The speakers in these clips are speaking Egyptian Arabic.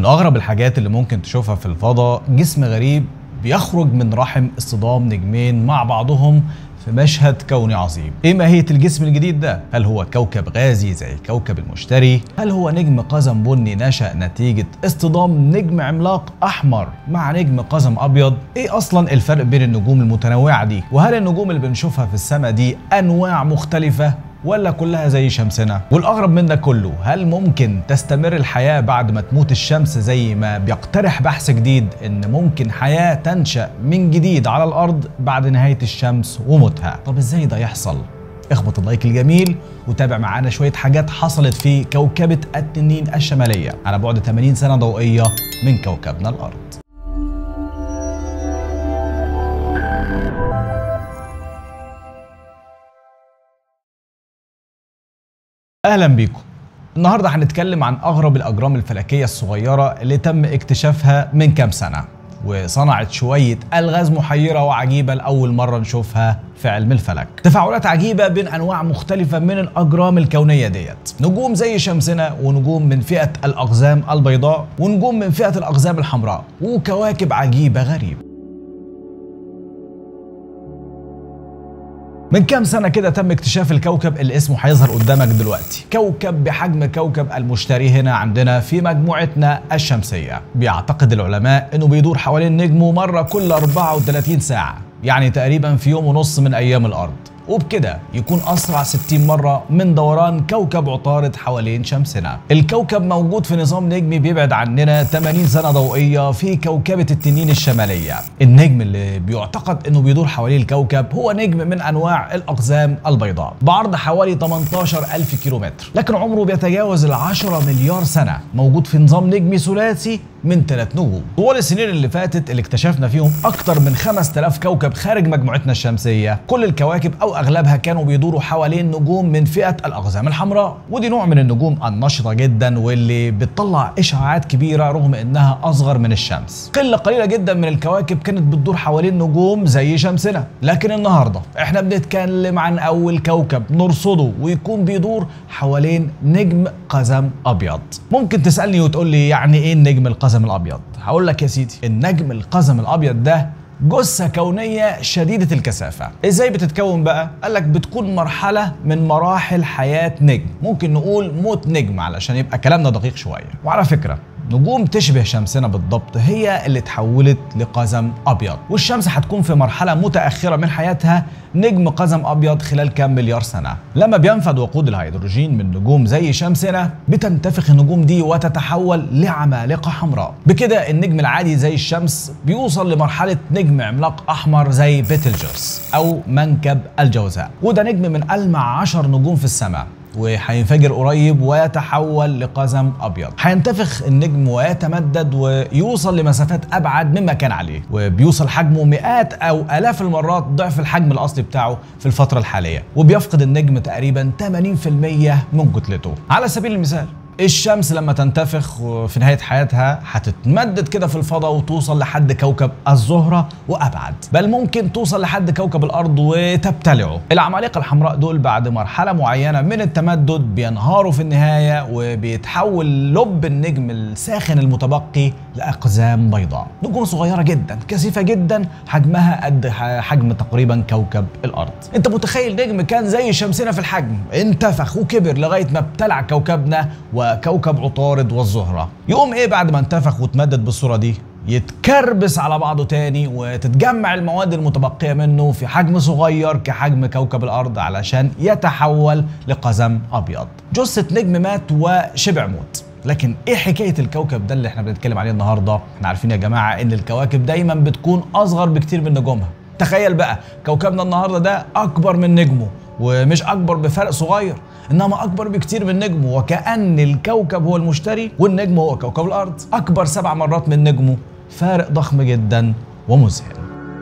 من اغرب الحاجات اللي ممكن تشوفها في الفضاء جسم غريب بيخرج من رحم اصطدام نجمين مع بعضهم في مشهد كوني عظيم ايه ماهية الجسم الجديد ده؟ هل هو كوكب غازي زي كوكب المشتري؟ هل هو نجم قزم بني نشأ نتيجة اصطدام نجم عملاق احمر مع نجم قزم ابيض؟ ايه اصلا الفرق بين النجوم المتنوعة دي؟ وهل النجوم اللي بنشوفها في السماء دي انواع مختلفة ولا كلها زي شمسنا والاغرب من ده كله هل ممكن تستمر الحياه بعد ما تموت الشمس زي ما بيقترح بحث جديد ان ممكن حياه تنشا من جديد على الارض بعد نهايه الشمس وموتها طب ازاي ده يحصل اخبط اللايك الجميل وتابع معانا شويه حاجات حصلت في كوكبه التنين الشماليه على بعد 80 سنه ضوئيه من كوكبنا الارض اهلا بيكم النهارده هنتكلم عن اغرب الاجرام الفلكيه الصغيره اللي تم اكتشافها من كام سنه وصنعت شويه الغاز محيره وعجيبه لاول مره نشوفها في علم الفلك تفاعلات عجيبه بين انواع مختلفه من الاجرام الكونيه ديت نجوم زي شمسنا ونجوم من فئه الاقزام البيضاء ونجوم من فئه الاقزام الحمراء وكواكب عجيبه غريبه من كام سنة كده تم اكتشاف الكوكب اللي اسمه هيظهر قدامك دلوقتي كوكب بحجم كوكب المشتري هنا عندنا في مجموعتنا الشمسية بيعتقد العلماء انه بيدور حوالين نجمه مرة كل 34 ساعة يعني تقريبا في يوم ونص من ايام الارض وبكده يكون أسرع 60 مرة من دوران كوكب عطارد حوالين شمسنا الكوكب موجود في نظام نجمي بيبعد عننا 80 سنة ضوئية في كوكبة التنين الشمالية النجم اللي بيعتقد أنه بيدور حوالين الكوكب هو نجم من أنواع الأقزام البيضاء بعرض حوالي 18 ألف كيلومتر لكن عمره بيتجاوز ال 10 مليار سنة موجود في نظام نجمي ثلاثي من ثلاث نجوم طوال السنين اللي فاتت اللي اكتشفنا فيهم اكتر من 5000 كوكب خارج مجموعتنا الشمسيه كل الكواكب او اغلبها كانوا بيدوروا حوالين نجوم من فئه الاقزام الحمراء ودي نوع من النجوم النشطه جدا واللي بتطلع اشعاعات كبيره رغم انها اصغر من الشمس قله قليله جدا من الكواكب كانت بتدور حوالين نجوم زي شمسنا لكن النهارده احنا بنتكلم عن اول كوكب نرصده ويكون بيدور حوالين نجم قزم ابيض ممكن تسالني وتقول لي يعني ايه النجم القزم القزم الابيض هقول لك يا سيدي النجم القزم الابيض ده جثة كونية شديدة الكثافة ازاي بتتكون بقى؟ قالك بتكون مرحلة من مراحل حياة نجم ممكن نقول موت نجم علشان يبقى كلامنا دقيق شوية وعلى فكرة نجوم تشبه شمسنا بالضبط هي اللي اتحولت لقزم ابيض والشمس هتكون في مرحله متاخره من حياتها نجم قزم ابيض خلال كام مليار سنه لما بينفد وقود الهيدروجين من نجوم زي شمسنا بتنتفخ النجوم دي وتتحول لعمالقه حمراء بكده النجم العادي زي الشمس بيوصل لمرحله نجم عملاق احمر زي بيتلجوس او منكب الجوزاء وده نجم من المع عشر نجوم في السماء وهينفجر قريب ويتحول لقزم ابيض هينتفخ النجم ويتمدد ويوصل لمسافات ابعد مما كان عليه وبيوصل حجمه مئات او الاف المرات ضعف الحجم الاصلي بتاعه في الفتره الحاليه وبيفقد النجم تقريبا 80% من كتلته على سبيل المثال الشمس لما تنتفخ في نهايه حياتها هتتمدد كده في الفضاء وتوصل لحد كوكب الزهره وابعد بل ممكن توصل لحد كوكب الارض وتبتلعه العمالقه الحمراء دول بعد مرحله معينه من التمدد بينهاروا في النهايه وبيتحول لب النجم الساخن المتبقي لاقزام بيضاء نجوم صغيره جدا كثيفه جدا حجمها قد حجم تقريبا كوكب الارض انت متخيل نجم كان زي شمسنا في الحجم انتفخ وكبر لغايه ما ابتلع كوكبنا وكوكب عطارد والزهرة يقوم ايه بعد ما انتفخ وتمدد بالصورة دي يتكربس على بعضه تاني وتتجمع المواد المتبقية منه في حجم صغير كحجم كوكب الأرض علشان يتحول لقزم أبيض جثة نجم مات وشبع موت لكن ايه حكايه الكوكب ده اللي احنا بنتكلم عليه النهارده احنا عارفين يا جماعه ان الكواكب دايما بتكون اصغر بكتير من نجومها تخيل بقى كوكبنا النهارده ده اكبر من نجمه ومش اكبر بفرق صغير انما اكبر بكتير من نجمه وكان الكوكب هو المشتري والنجم هو كوكب الارض اكبر سبع مرات من نجمه فارق ضخم جدا ومذهل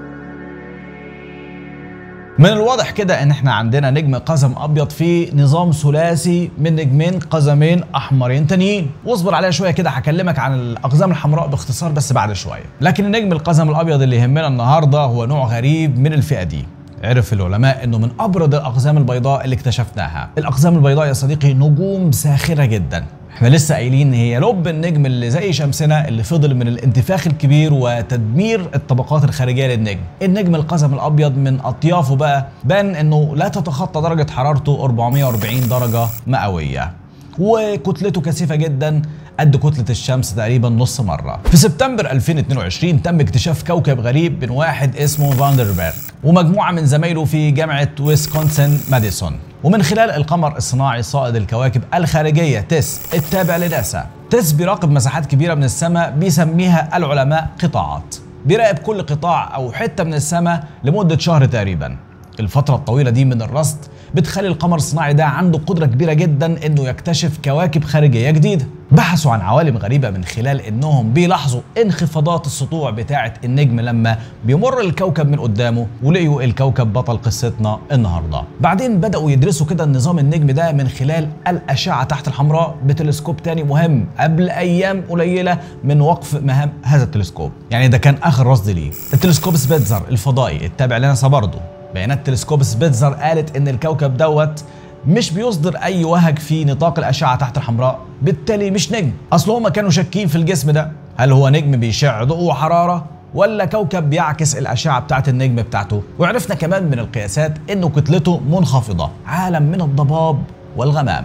من الواضح كده ان احنا عندنا نجم قزم ابيض في نظام ثلاثي من نجمين قزمين احمرين تانيين واصبر عليا شويه كده هكلمك عن الاقزام الحمراء باختصار بس بعد شويه لكن النجم القزم الابيض اللي يهمنا النهارده هو نوع غريب من الفئه دي عرف العلماء انه من ابرد الاقزام البيضاء اللي اكتشفناها الاقزام البيضاء يا صديقي نجوم ساخره جدا احنا لسه قايلين هي لب النجم اللي زي شمسنا اللي فضل من الانتفاخ الكبير وتدمير الطبقات الخارجيه للنجم النجم القزم الابيض من اطيافه بقى بان انه لا تتخطى درجه حرارته 440 درجه مئويه وكتلته كثيفه جدا قد كتلة الشمس تقريبا نص مرة. في سبتمبر 2022 تم اكتشاف كوكب غريب من واحد اسمه فاندربرج ومجموعة من زمايله في جامعة ويسكونسن ماديسون ومن خلال القمر الصناعي صائد الكواكب الخارجية تيس التابع لناسا. تيس بيراقب مساحات كبيرة من السماء بيسميها العلماء قطاعات. بيراقب كل قطاع أو حتة من السماء لمدة شهر تقريبا. الفترة الطويلة دي من الرصد بتخلي القمر الصناعي ده عنده قدرة كبيرة جدا انه يكتشف كواكب خارجية جديدة بحثوا عن عوالم غريبة من خلال انهم بيلاحظوا انخفاضات السطوع بتاعة النجم لما بيمر الكوكب من قدامه ولقيوا الكوكب بطل قصتنا النهاردة بعدين بدأوا يدرسوا كده النظام النجم ده من خلال الأشعة تحت الحمراء بتلسكوب تاني مهم قبل أيام قليلة من وقف مهام هذا التلسكوب يعني ده كان آخر رصد ليه التلسكوب سبيتزر الفضائي التابع لناسا برضه بيانات تلسكوب سبيتزر قالت ان الكوكب دوت مش بيصدر اي وهج في نطاق الاشعه تحت الحمراء بالتالي مش نجم اصل هما كانوا شاكين في الجسم ده هل هو نجم بيشع ضوء وحراره ولا كوكب بيعكس الاشعه بتاعه النجم بتاعته وعرفنا كمان من القياسات انه كتلته منخفضه عالم من الضباب والغمام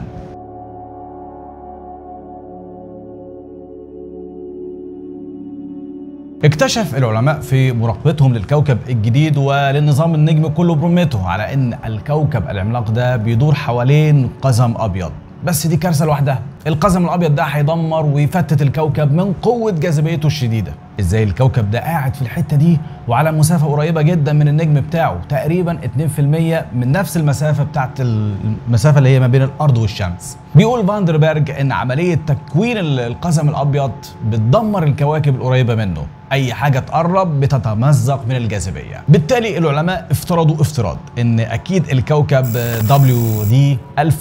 اكتشف العلماء في مراقبتهم للكوكب الجديد وللنظام النجمي كله برمته على ان الكوكب العملاق ده بيدور حوالين قزم ابيض بس دي كارثه لوحدها القزم الابيض ده هيدمر ويفتت الكوكب من قوه جاذبيته الشديده ازاي الكوكب ده قاعد في الحته دي وعلى مسافه قريبه جدا من النجم بتاعه تقريبا 2% من نفس المسافه بتاعت المسافه اللي هي ما بين الارض والشمس بيقول فاندربرج ان عمليه تكوين القزم الابيض بتدمر الكواكب القريبه منه اي حاجه تقرب بتتمزق من الجاذبيه بالتالي العلماء افترضوا افتراض ان اكيد الكوكب دبليو دي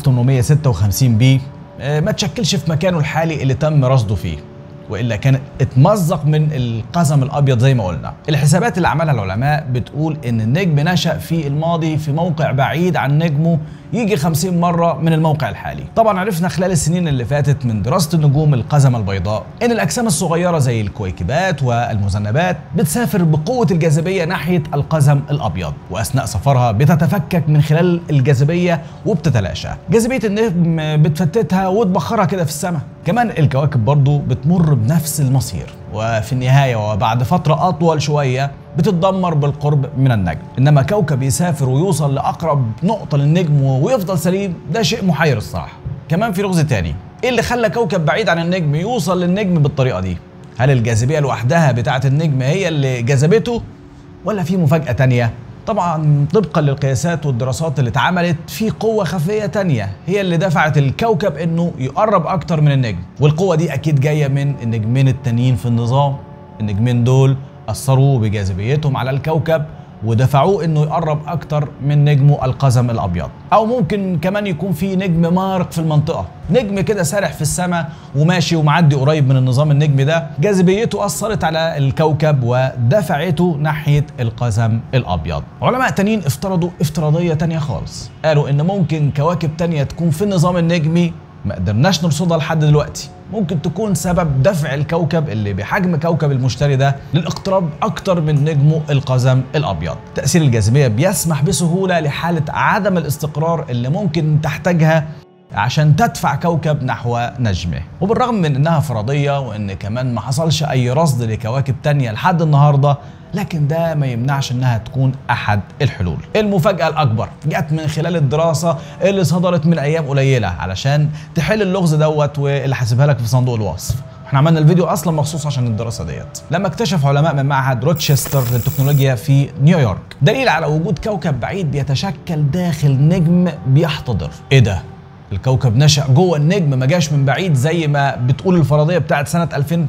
1856 بي ما تشكلش في مكانه الحالي اللي تم رصده فيه والا كان اتمزق من القزم الابيض زي ما قلنا الحسابات اللي عملها العلماء بتقول ان النجم نشا في الماضي في موقع بعيد عن نجمه يجي 50 مرة من الموقع الحالي طبعا عرفنا خلال السنين اللي فاتت من دراسة النجوم القزمة البيضاء ان الاجسام الصغيرة زي الكويكبات والمذنبات بتسافر بقوة الجاذبية ناحية القزم الابيض واثناء سفرها بتتفكك من خلال الجاذبية وبتتلاشى جاذبية النجم بتفتتها وتبخرها كده في السماء كمان الكواكب برضو بتمر بنفس المصير وفي النهاية وبعد فترة أطول شوية بتتدمر بالقرب من النجم إنما كوكب يسافر ويوصل لأقرب نقطة للنجم ويفضل سليم ده شيء محير الصراحة كمان في لغز تاني إيه اللي خلى كوكب بعيد عن النجم يوصل للنجم بالطريقة دي هل الجاذبية لوحدها بتاعة النجم هي اللي جذبته ولا في مفاجأة تانية طبعا طبقا للقياسات والدراسات اللي اتعملت في قوة خفية تانية هي اللي دفعت الكوكب انه يقرب اكتر من النجم والقوة دي اكيد جاية من النجمين التانيين في النظام النجمين دول اثروا بجاذبيتهم على الكوكب ودفعوه انه يقرب اكتر من نجمه القزم الابيض او ممكن كمان يكون في نجم مارق في المنطقه نجم كده سارح في السماء وماشي ومعدي قريب من النظام النجمي ده جاذبيته اثرت على الكوكب ودفعته ناحيه القزم الابيض علماء تانيين افترضوا افتراضيه تانية خالص قالوا ان ممكن كواكب تانية تكون في النظام النجمي ما قدرناش نرصدها لحد دلوقتي ممكن تكون سبب دفع الكوكب اللي بحجم كوكب المشتري ده للاقتراب اكتر من نجمه القزم الابيض تاثير الجاذبيه بيسمح بسهوله لحاله عدم الاستقرار اللي ممكن تحتاجها عشان تدفع كوكب نحو نجمه وبالرغم من انها فرضيه وان كمان ما حصلش اي رصد لكواكب تانية لحد النهارده لكن ده ما يمنعش انها تكون احد الحلول المفاجاه الاكبر جت من خلال الدراسه اللي صدرت من ايام قليله علشان تحل اللغز دوت واللي هسيبها لك في صندوق الوصف احنا عملنا الفيديو اصلا مخصوص عشان الدراسه ديت لما اكتشف علماء من معهد روتشستر للتكنولوجيا في نيويورك دليل على وجود كوكب بعيد بيتشكل داخل نجم بيحتضر ايه ده الكوكب نشأ جوه النجم ما جاش من بعيد زي ما بتقول الفرضيه بتاعت سنه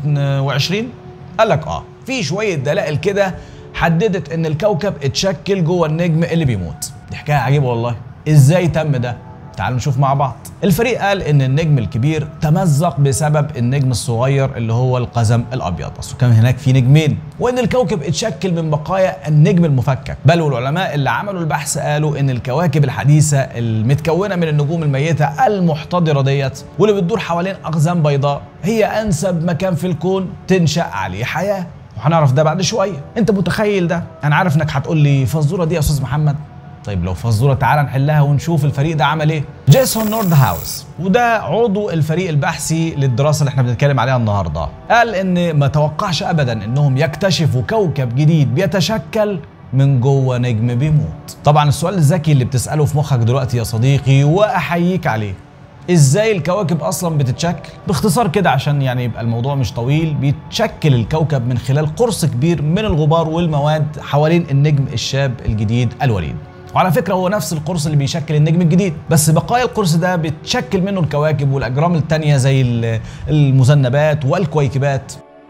2020 قال لك اه في شويه دلائل كده حددت ان الكوكب اتشكل جوه النجم اللي بيموت دي حكايه عجيبه والله ازاي تم ده تعالوا نشوف مع بعض الفريق قال ان النجم الكبير تمزق بسبب النجم الصغير اللي هو القزم الابيض اصله كان هناك في نجمين وان الكوكب اتشكل من بقايا النجم المفكك بل والعلماء اللي عملوا البحث قالوا ان الكواكب الحديثه المتكونه من النجوم الميته المحتضره ديت واللي بتدور حوالين اقزام بيضاء هي انسب مكان في الكون تنشا عليه حياه وهنعرف ده بعد شويه انت متخيل ده انا عارف انك هتقول لي فزوره دي يا استاذ محمد طيب لو فزوره تعالى نحلها ونشوف الفريق ده عمل ايه جيسون نورد هاوس وده عضو الفريق البحثي للدراسه اللي احنا بنتكلم عليها النهارده قال ان ما توقعش ابدا انهم يكتشفوا كوكب جديد بيتشكل من جوه نجم بيموت طبعا السؤال الذكي اللي بتساله في مخك دلوقتي يا صديقي واحييك عليه ازاي الكواكب اصلا بتتشكل باختصار كده عشان يعني يبقى الموضوع مش طويل بيتشكل الكوكب من خلال قرص كبير من الغبار والمواد حوالين النجم الشاب الجديد الوليد وعلى فكره هو نفس القرص اللي بيشكل النجم الجديد بس بقايا القرص ده بتشكل منه الكواكب والاجرام التانية زي المذنبات والكويكبات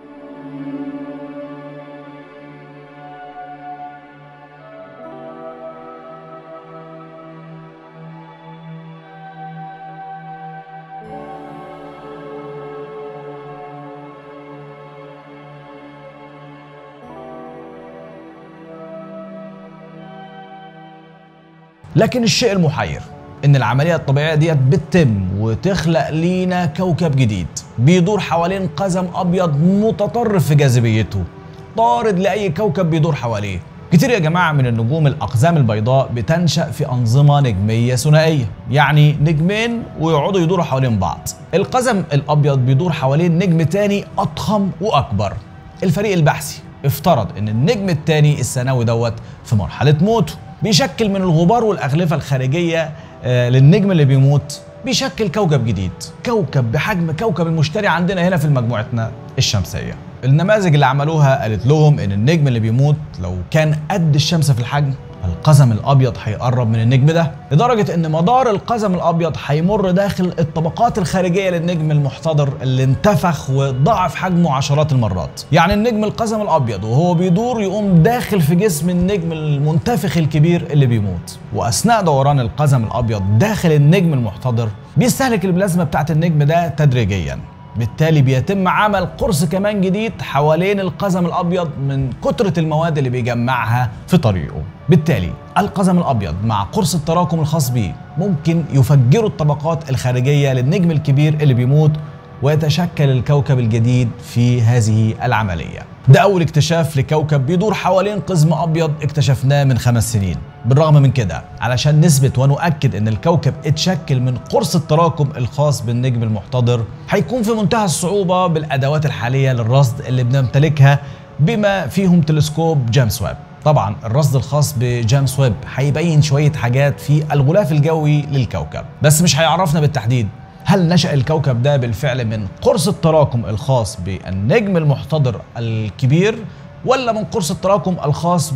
لكن الشيء المحير ان العمليه الطبيعيه ديت بتتم وتخلق لينا كوكب جديد بيدور حوالين قزم ابيض متطرف في جاذبيته طارد لاي كوكب بيدور حواليه كتير يا جماعه من النجوم الاقزام البيضاء بتنشا في انظمه نجميه ثنائيه يعني نجمين ويقعدوا يدوروا حوالين بعض القزم الابيض بيدور حوالين نجم تاني اضخم واكبر الفريق البحثي افترض ان النجم التاني الثانوي دوت في مرحله موته بيشكل من الغبار والأغلفة الخارجية آه، للنجم اللي بيموت بيشكل كوكب جديد كوكب بحجم كوكب المشتري عندنا هنا في مجموعتنا الشمسية النماذج اللي عملوها قالت لهم ان النجم اللي بيموت لو كان قد الشمس في الحجم القزم الابيض هيقرب من النجم ده لدرجه ان مدار القزم الابيض هيمر داخل الطبقات الخارجيه للنجم المحتضر اللي انتفخ وضاعف حجمه عشرات المرات يعني النجم القزم الابيض وهو بيدور يقوم داخل في جسم النجم المنتفخ الكبير اللي بيموت واثناء دوران القزم الابيض داخل النجم المحتضر بيستهلك البلازما بتاعت النجم ده تدريجيا بالتالي بيتم عمل قرص كمان جديد حوالين القزم الابيض من كتره المواد اللي بيجمعها في طريقه بالتالي القزم الابيض مع قرص التراكم الخاص بيه ممكن يفجروا الطبقات الخارجيه للنجم الكبير اللي بيموت ويتشكل الكوكب الجديد في هذه العمليه ده أول اكتشاف لكوكب بيدور حوالين قزم أبيض اكتشفناه من خمس سنين بالرغم من كده علشان نثبت ونؤكد ان الكوكب اتشكل من قرص التراكم الخاص بالنجم المحتضر هيكون في منتهى الصعوبة بالأدوات الحالية للرصد اللي بنمتلكها بما فيهم تلسكوب جيمس ويب طبعا الرصد الخاص بجيمس ويب هيبين شوية حاجات في الغلاف الجوي للكوكب بس مش هيعرفنا بالتحديد هل نشأ الكوكب ده بالفعل من قرص التراكم الخاص بالنجم المحتضر الكبير ولا من قرص التراكم الخاص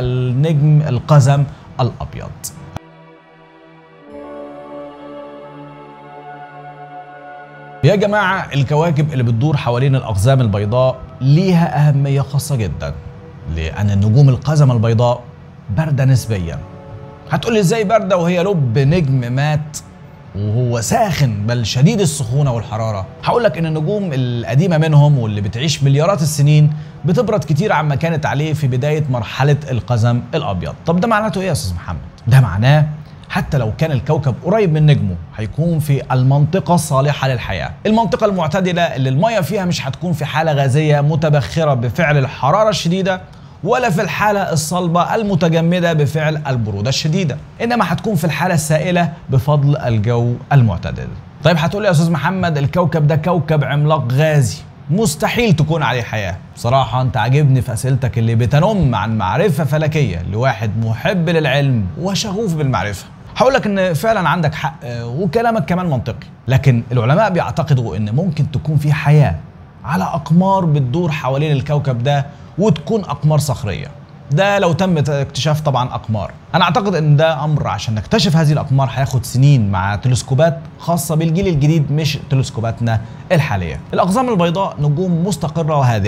بالنجم القزم الأبيض يا جماعة الكواكب اللي بتدور حوالين الأقزام البيضاء ليها أهمية خاصة جدا لأن النجوم القزم البيضاء باردة نسبيا هتقولي ازاي باردة وهي لب نجم مات وهو ساخن بل شديد السخونه والحراره هقول لك ان النجوم القديمه منهم واللي بتعيش مليارات السنين بتبرد كتير عما كانت عليه في بدايه مرحله القزم الابيض طب ده معناته ايه يا استاذ محمد ده معناه حتى لو كان الكوكب قريب من نجمه هيكون في المنطقة الصالحة للحياة المنطقة المعتدلة اللي المية فيها مش هتكون في حالة غازية متبخرة بفعل الحرارة الشديدة ولا في الحالة الصلبة المتجمدة بفعل البرودة الشديدة إنما هتكون في الحالة السائلة بفضل الجو المعتدل طيب هتقول يا أستاذ محمد الكوكب ده كوكب عملاق غازي مستحيل تكون عليه حياة بصراحة أنت عاجبني في أسئلتك اللي بتنم عن معرفة فلكية لواحد محب للعلم وشغوف بالمعرفة هقول لك ان فعلا عندك حق وكلامك كمان منطقي لكن العلماء بيعتقدوا ان ممكن تكون في حياه على اقمار بتدور حوالين الكوكب ده وتكون اقمار صخريه ده لو تم اكتشاف طبعا اقمار انا اعتقد ان ده امر عشان نكتشف هذه الاقمار هياخد سنين مع تلسكوبات خاصه بالجيل الجديد مش تلسكوباتنا الحاليه الاقزام البيضاء نجوم مستقره وهادئه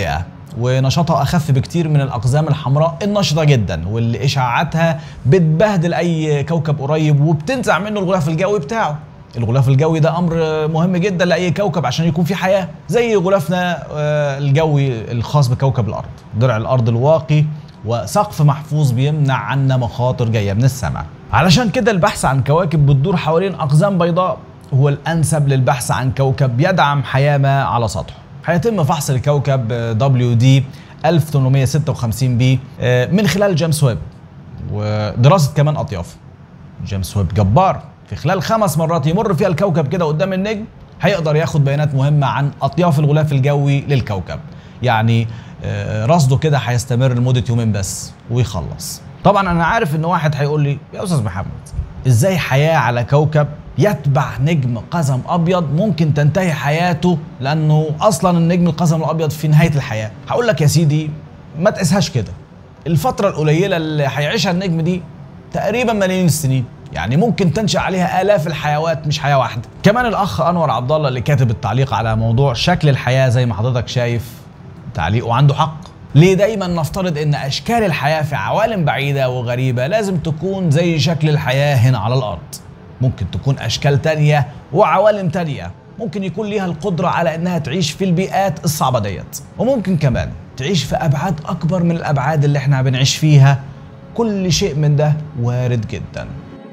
ونشاطها اخف بكتير من الاقزام الحمراء النشطه جدا واللي اشعاعاتها بتبهدل اي كوكب قريب وبتنزع منه الغلاف الجوي بتاعه الغلاف الجوي ده امر مهم جدا لاي كوكب عشان يكون في حياه زي غلافنا آه، الجوي الخاص بكوكب الارض درع الارض الواقي وسقف محفوظ بيمنع عنا مخاطر جايه من السماء علشان كده البحث عن كواكب بتدور حوالين اقزام بيضاء هو الانسب للبحث عن كوكب يدعم حياه ما على سطحه هيتم فحص الكوكب دبليو دي 1856 بي آه، من خلال جيمس ويب ودراسه كمان اطيافه جيمس ويب جبار في خلال خمس مرات يمر فيها الكوكب كده قدام النجم هيقدر ياخد بيانات مهمة عن أطياف الغلاف الجوي للكوكب يعني آه، رصده كده هيستمر لمدة يومين بس ويخلص طبعا أنا عارف إن واحد هيقول لي يا أستاذ محمد إزاي حياة على كوكب يتبع نجم قزم أبيض ممكن تنتهي حياته لأنه أصلا النجم القزم الأبيض في نهاية الحياة هقول لك يا سيدي ما تقيسهاش كده الفترة القليلة اللي هيعيشها النجم دي تقريبا ملايين السنين يعني ممكن تنشا عليها الاف الحيوات مش حياه واحده كمان الاخ انور عبد الله اللي كاتب التعليق على موضوع شكل الحياه زي ما حضرتك شايف تعليقه عنده حق ليه دايما نفترض ان اشكال الحياه في عوالم بعيده وغريبه لازم تكون زي شكل الحياه هنا على الارض ممكن تكون اشكال تانية وعوالم تانية ممكن يكون ليها القدرة على انها تعيش في البيئات الصعبة ديت وممكن كمان تعيش في ابعاد اكبر من الابعاد اللي احنا بنعيش فيها كل شيء من ده وارد جدا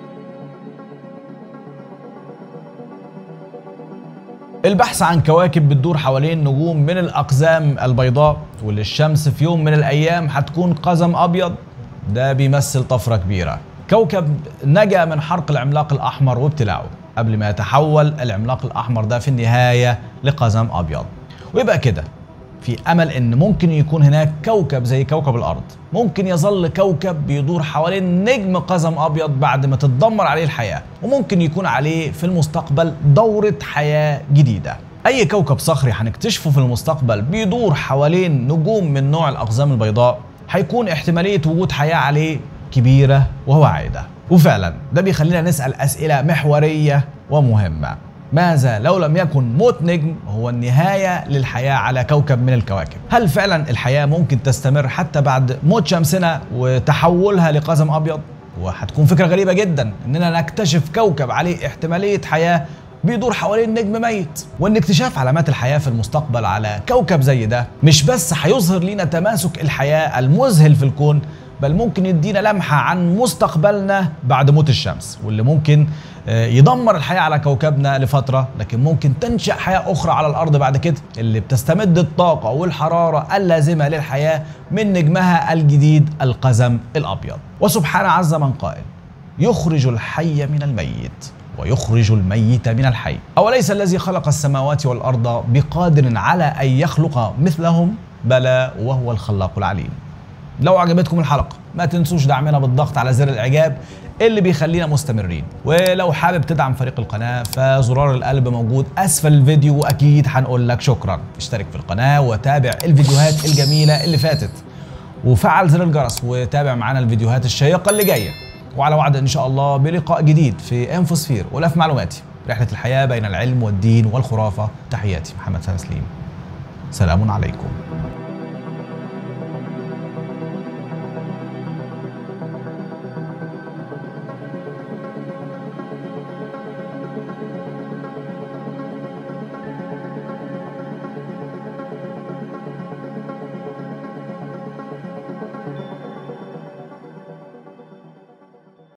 البحث عن كواكب بتدور حوالين نجوم من الأقزام البيضاء واللي الشمس في يوم من الأيام هتكون قزم أبيض ده بيمثل طفرة كبيرة كوكب نجا من حرق العملاق الأحمر وابتلاعه قبل ما يتحول العملاق الأحمر ده في النهاية لقزم أبيض ويبقى كده في امل ان ممكن يكون هناك كوكب زي كوكب الارض ممكن يظل كوكب بيدور حوالين نجم قزم ابيض بعد ما تتدمر عليه الحياه وممكن يكون عليه في المستقبل دوره حياه جديده اي كوكب صخري هنكتشفه في المستقبل بيدور حوالين نجوم من نوع الاقزام البيضاء هيكون احتماليه وجود حياه عليه كبيره وواعده وفعلا ده بيخلينا نسال اسئله محوريه ومهمه ماذا لو لم يكن موت نجم هو النهاية للحياة على كوكب من الكواكب هل فعلا الحياة ممكن تستمر حتى بعد موت شمسنا وتحولها لقزم أبيض وهتكون فكرة غريبة جدا إننا نكتشف كوكب عليه احتمالية حياة بيدور حوالين نجم ميت وان اكتشاف علامات الحياه في المستقبل على كوكب زي ده مش بس هيظهر لنا تماسك الحياه المذهل في الكون بل ممكن يدينا لمحه عن مستقبلنا بعد موت الشمس واللي ممكن آه، يدمر الحياه على كوكبنا لفتره لكن ممكن تنشا حياه اخرى على الارض بعد كده اللي بتستمد الطاقه والحراره اللازمه للحياه من نجمها الجديد القزم الابيض وسبحان عز من قائل يخرج الحي من الميت ويخرج الميت من الحي أوليس الذي خلق السماوات والأرض بقادر على أن يخلق مثلهم بلى وهو الخلاق العليم لو عجبتكم الحلقة ما تنسوش دعمنا بالضغط على زر الإعجاب اللي بيخلينا مستمرين ولو حابب تدعم فريق القناة فزرار القلب موجود أسفل الفيديو وأكيد هنقول لك شكرا اشترك في القناة وتابع الفيديوهات الجميلة اللي فاتت وفعل زر الجرس وتابع معانا الفيديوهات الشيقة اللي جاية وعلى وعد ان شاء الله بلقاء جديد في انفوسفير ولاف معلوماتي رحلة الحياة بين العلم والدين والخرافة تحياتي محمد سلام سليم سلام عليكم